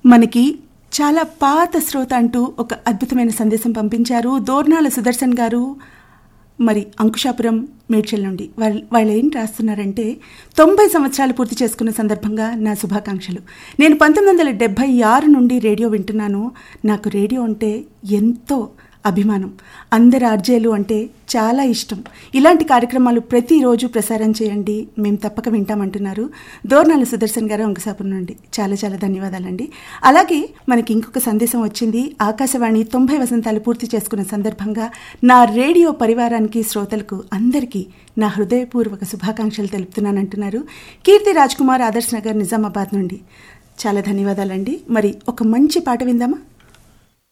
మనకి చాలా పాత శ్రోత అంటూ ఒక అద్భుతమైన సందేశం పంపించారు దోర్నాల సుదర్శన్ గారు మరి అంకుశాపురం మేడ్చల్ నుండి వాళ్ళు వాళ్ళు ఏం రాస్తున్నారంటే తొంభై సంవత్సరాలు పూర్తి చేసుకున్న సందర్భంగా నా శుభాకాంక్షలు నేను పంతొమ్మిది వందల డెబ్భై ఆరు నుండి రేడియో వింటున్నాను నాకు రేడియో అంటే ఎంతో అభిమానం అందరు ఆర్జేలు అంటే చాలా ఇష్టం ఇలాంటి కార్యక్రమాలు ప్రతిరోజు ప్రసారం చేయండి మేము తప్పక వింటామంటున్నారు దోర్నాల సుదర్శన్ గారు అంకసాపురం నుండి చాలా చాలా ధన్యవాదాలండి అలాగే మనకి ఇంకొక సందేశం వచ్చింది ఆకాశవాణి తొంభై వసంతాలు పూర్తి చేసుకున్న సందర్భంగా నా రేడియో పరివారానికి శ్రోతలకు అందరికీ నా హృదయపూర్వక శుభాకాంక్షలు తెలుపుతున్నానంటున్నారు కీర్తి రాజ్ కుమార్ ఆదర్శ్ నగర్ నిజామాబాద్ నుండి చాలా ధన్యవాదాలండి మరి ఒక మంచి పాట విందామా